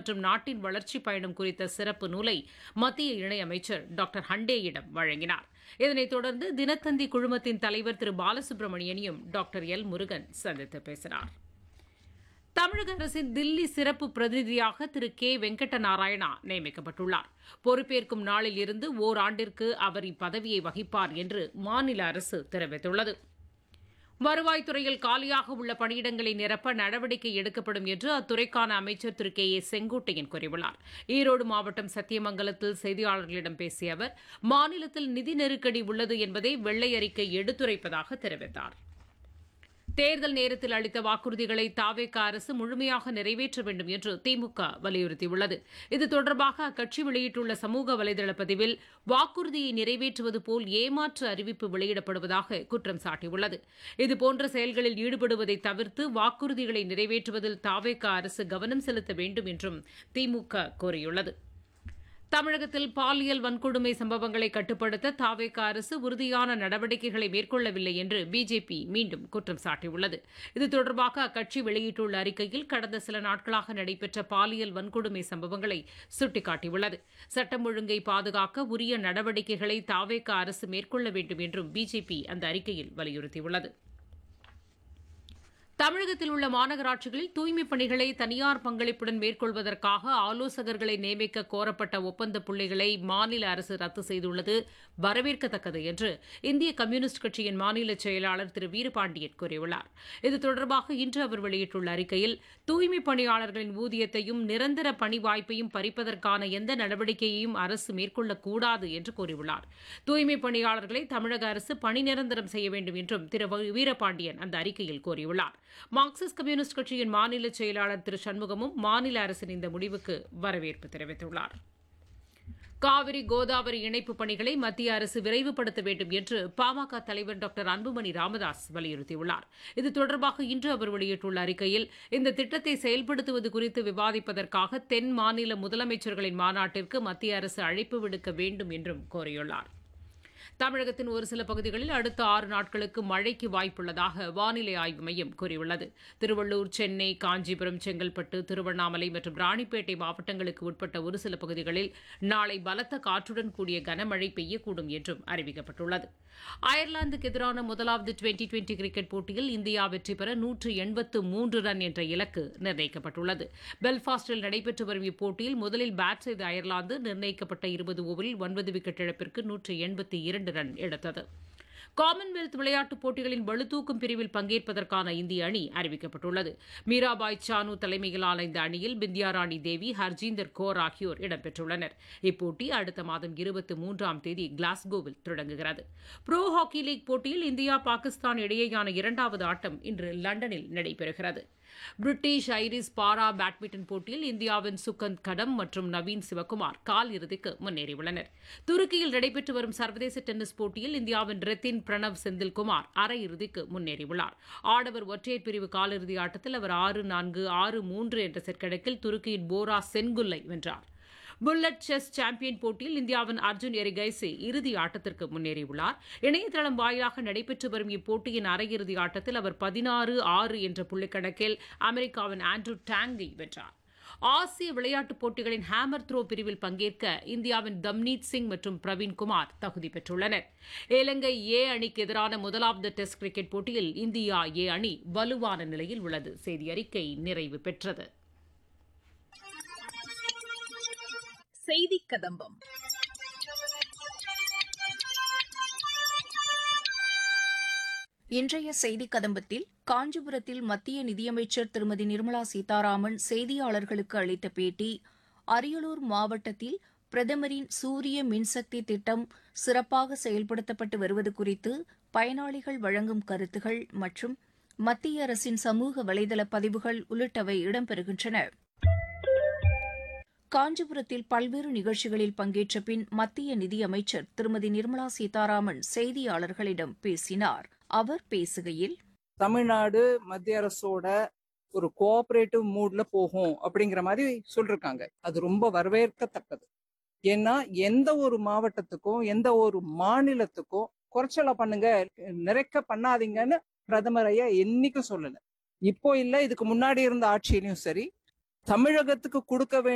மற்றும் நாட்டின் வளர்ச்சிப் பயணம் குறித்த சிறப்பு நூலை மத்திய இணையமைச்சர் டாக்டர் ஹண்டேயிடம் வழங்கினார் இதனைத் தொடர்ந்து தினத்தந்தி குழுமத்தின் தலைவர் திரு பாலசுப்ரமணியனையும் டாக்டர் எல் முருகன் சந்தித்து பேசினார் தமிழக அரசின் தில்லி சிறப்பு பிரதிநிதியாக திரு கே வெங்கட்ட நாராயணா நியமிக்கப்பட்டுள்ளார் பொறுப்பேற்கும் நாளில் இருந்து ஓராண்டிற்கு அவர் இப்பதவியை வகிப்பார் என்று மாநில அரசு தெரிவித்துள்ளது வருவாய்த்துறையில் காலியாக உள்ள பணியிடங்களை நிரப்ப நடவடிக்கை எடுக்கப்படும் என்று அத்துறைக்கான அமைச்சர் திரு கே ஏ செங்கோட்டையன் கூறியுள்ளார் ஈரோடு மாவட்டம் சத்தியமங்கலத்தில் செய்தியாளர்களிடம் பேசிய அவர் மாநிலத்தில் நிதி நெருக்கடி உள்ளது என்பதை வெள்ளை அறிக்கை எடுத்துரைப்பதாக தெரிவித்தார் தேர்தல் நேரத்தில் அளித்த வாக்குறுதிகளை தாவேக அரசு முழுமையாக நிறைவேற்ற வேண்டும் என்று திமுக வலியுறுத்தியுள்ளது இது தொடர்பாக அக்கட்சி வெளியிட்டுள்ள சமூக வலைதள பதிவில் வாக்குறுதியை நிறைவேற்றுவது போல் ஏமாற்று அறிவிப்பு வெளியிடப்படுவதாக குற்றம் சாட்டியுள்ளது இதுபோன்ற செயல்களில் ஈடுபடுவதை தவிர்த்து வாக்குறுதிகளை நிறைவேற்றுவதில் தாவேக அரசு கவனம் செலுத்த வேண்டும் என்றும் திமுக கோரியுள்ளது தமிழகத்தில் பாலியல் வன்கொடுமை சம்பவங்களை கட்டுப்படுத்த தாவேக அரசு உறுதியான நடவடிக்கைகளை மேற்கொள்ளவில்லை என்று பிஜேபி மீண்டும் குற்றம் சாட்டியுள்ளது இது தொடர்பாக அக்கட்சி வெளியிட்டுள்ள அறிக்கையில் கடந்த சில நாட்களாக நடைபெற்ற பாலியல் வன்கொடுமை சம்பவங்களை சுட்டிக்காட்டியுள்ளது சட்டம் ஒழுங்கை பாதுகாக்க உரிய நடவடிக்கைகளை தாவேக அரசு மேற்கொள்ள வேண்டும் என்றும் பிஜேபி அந்த அறிக்கையில் வலியுறுத்தியுள்ளது தமிழகத்தில் உள்ள மாநகராட்சிகளில் தூய்மைப் பணிகளை தனியார் பங்களிப்புடன் மேற்கொள்வதற்காக ஆலோசகர்களை நியமிக்க கோரப்பட்ட ஒப்பந்த புள்ளிகளை மாநில அரசு ரத்து செய்துள்ளது வரவேற்கத்தக்கது என்று இந்திய கம்யூனிஸ்ட் கட்சியின் மாநில செயலாளர் திரு வீரபாண்டியன் கூறியுள்ளார் இது தொடர்பாக இன்று அவர் வெளியிட்டுள்ள அறிக்கையில் தூய்மைப் பணியாளர்களின் ஊதியத்தையும் நிரந்தர பணி வாய்ப்பையும் பறிப்பதற்கான எந்த நடவடிக்கையையும் அரசு மேற்கொள்ளக்கூடாது என்று கூறியுள்ளார் தூய்மைப் பணியாளர்களை தமிழக அரசு பணி நிரந்தரம் செய்ய வேண்டும் என்றும் திரு வீரபாண்டியன் அந்த அறிக்கையில் கூறியுள்ளார் மார்க்சிஸ்ட் கம்யூனிஸ்ட் கட்சியின் மாநில செயலாளர் திரு சண்முகமும் மாநில அரசின் இந்த முடிவுக்கு வரவேற்பு தெரிவித்துள்ளார் காவிரி கோதாவரி இணைப்பு பணிகளை மத்திய அரசு விரைவுபடுத்த வேண்டும் என்று பாமக தலைவர் டாக்டர் அன்புமணி ராமதாஸ் வலியுறுத்தியுள்ளார் இது தொடர்பாக இன்று அவர் வெளியிட்டுள்ள அறிக்கையில் இந்த திட்டத்தை செயல்படுத்துவது குறித்து விவாதிப்பதற்காக தென் மாநில முதலமைச்சர்களின் மாநாட்டிற்கு மத்திய அரசு அழைப்பு விடுக்க வேண்டும் என்றும் கோரியுள்ளார் தமிழகத்தின் ஒரு சில பகுதிகளில் அடுத்த ஆறு நாட்களுக்கு மழைக்கு வாய்ப்புள்ளதாக வானிலை ஆய்வு மையம் கூறியுள்ளது திருவள்ளூர் சென்னை காஞ்சிபுரம் செங்கல்பட்டு திருவண்ணாமலை மற்றும் ராணிப்பேட்டை மாவட்டங்களுக்கு உட்பட்ட ஒரு சில பகுதிகளில் நாளை பலத்த காற்றுடன் கூடிய கனமழை பெய்யக்கூடும் என்றும் அறிவிக்கப்பட்டுள்ளது அயர்லாந்துக்கு எதிரான முதலாவது டுவெண்டி டுவெண்டி கிரிக்கெட் போட்டியில் இந்தியா வெற்றி பெற நூற்று எண்பத்து மூன்று ரன் என்ற இலக்கு நிர்ணயிக்கப்பட்டுள்ளது பெல்பாஸ்டில் நடைபெற்று வரும் இப்போட்டியில் முதலில் பேட் செய்த அயர்லாந்து நிர்ணயிக்கப்பட்ட இருபது ஓவரில் ஒன்பது விக்கெட் இழப்பிற்கு நூற்று எண்பத்தி இரண்டு ரன் எடுத்தது காமன்வெல்த் விளையாட்டுப் போட்டிகளின் பளுதூக்கும் பிரிவில் பங்கேற்பதற்கான இந்திய அணி அறிவிக்கப்பட்டுள்ளது மீராபாய் சானு தலைமையிலான இந்த அணியில் பிந்தியாராணி தேவி ஹர்ஜீந்தர் கோர் ஆகியோர் இடம்பெற்றுள்ளனர் இப்போட்டி அடுத்த மாதம் இருபத்தி மூன்றாம் தேதி கிளாஸ்கோவில் தொடங்குகிறது புரோ ஹாக்கி லீக் போட்டியில் இந்தியா பாகிஸ்தான் இடையேயான இரண்டாவது ஆட்டம் இன்று லண்டனில் நடைபெறுகிறது பிரிட்டிஷ் ஐரிஸ் பாரா பேட்மிண்டன் போட்டியில் இந்தியாவின் சுகந்த் கடம் மற்றும் நவீன் சிவகுமார் கால் இறுதிக்கு முன்னேறியுள்ளனர் துருக்கியில் நடைபெற்று வரும் சர்வதேச டென்னிஸ் போட்டியில் இந்தியாவின் ரெத்தின் பிரணவ் செந்தில்குமார் அரையிறுதிக்கு முன்னேறியுள்ளார் ஆடவர் ஒற்றையர் பிரிவு காலிறுதி ஆட்டத்தில் அவர் ஆறு நான்கு ஆறு மூன்று என்ற செட் கணக்கில் துருக்கியின் போரா சென்குல்லை வென்றார் புல்லட் செஸ் சாம்பியன் போட்டியில் இந்தியாவின் அர்ஜுன் எரிகைசி இறுதி ஆட்டத்திற்கு முன்னேறியுள்ளார் இணையதளம் வாயிலாக நடைபெற்று வரும் இப்போட்டியின் அரையிறுதி ஆட்டத்தில் அவர் பதினாறு ஆறு என்ற புள்ளிக்கணக்கில் அமெரிக்காவின் ஆண்ட்ரூ டாங்கை வென்றார் ஆசிய விளையாட்டுப் போட்டிகளின் ஹேமர் த்ரோ பிரிவில் பங்கேற்க இந்தியாவின் தம்னீத் சிங் மற்றும் பிரவீன் குமார் தகுதி பெற்றுள்ளனர் இலங்கை ஏ அணிக்கு எதிரான முதலாவது டெஸ்ட் கிரிக்கெட் போட்டியில் இந்தியா ஏ அணி வலுவான நிலையில் உள்ளது செய்தி அறிக்கை நிறைவு பெற்றது செய்தி கதம்பம் இன்றைய செய்தி கதம்பத்தில் காஞ்சிபுரத்தில் மத்திய நிதியமைச்சர் திருமதி நிர்மலா சீதாராமன் செய்தியாளர்களுக்கு அளித்த பேட்டி அரியலூர் மாவட்டத்தில் பிரதமரின் சூரிய மின்சக்தி திட்டம் சிறப்பாக செயல்படுத்தப்பட்டு வருவது குறித்து பயனாளிகள் வழங்கும் கருத்துகள் மற்றும் மத்திய அரசின் சமூக வலைதள பதிவுகள் உள்ளிட்டவை இடம்பெறுகின்றன காஞ்சிபுரத்தில் பல்வேறு நிகழ்ச்சிகளில் பங்கேற்ற பின் மத்திய நிதியமைச்சர் திருமதி நிர்மலா சீதாராமன் செய்தியாளர்களிடம் பேசினார் அவர் பேசுகையில் தமிழ்நாடு மத்திய அரசோட ஒரு கோஆபரேட்டிவ் மூட்ல போகும் அப்படிங்கிற மாதிரி சொல்லிருக்காங்க அது ரொம்ப வரவேற்கத்தக்கது ஏன்னா எந்த ஒரு மாவட்டத்துக்கும் எந்த ஒரு மாநிலத்துக்கும் குறைச்சலா பண்ணுங்க நிறைக்க பண்ணாதீங்கன்னு பிரதமர் ஐயா என்னைக்கும் சொல்லல இப்போ இல்ல இதுக்கு முன்னாடி இருந்த ஆட்சியிலையும் சரி தமிழகத்துக்கு கொடுக்க வேண்டிய